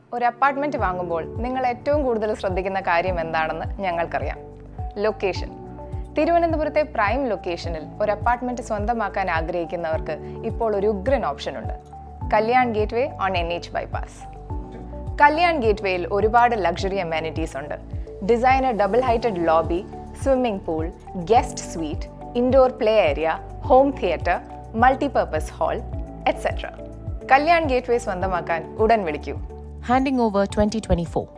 ഒരു അപ്പാർട്ട്മെന്റ് വാങ്ങുമ്പോൾ നിങ്ങൾ ഏറ്റവും കൂടുതൽ ശ്രദ്ധിക്കുന്ന കാര്യം എന്താണെന്ന് ഞങ്ങൾക്കറിയാം ലൊക്കേഷൻ തിരുവനന്തപുരത്തെ പ്രൈം ലൊക്കേഷനിൽ ഒരു അപ്പാർട്ട്മെന്റ് സ്വന്തമാക്കാൻ ആഗ്രഹിക്കുന്നവർക്ക് ഇപ്പോൾ ഒരു ഉഗ്രൻ ഓപ്ഷൻ ഉണ്ട് Kalyan Gateway on N H bypass Kalyan ഗേറ്റ്വേയിൽ ഒരുപാട് ലക്ഷറി അമ്യൂണിറ്റീസ് ഉണ്ട് designer double heighted lobby swimming pool guest suite indoor play area home theatre multipurpose hall etcetera Kalyan Gateway സ്വന്തമാക്കാൻ ഉടൻ വിളിക്കൂ handing over 2024.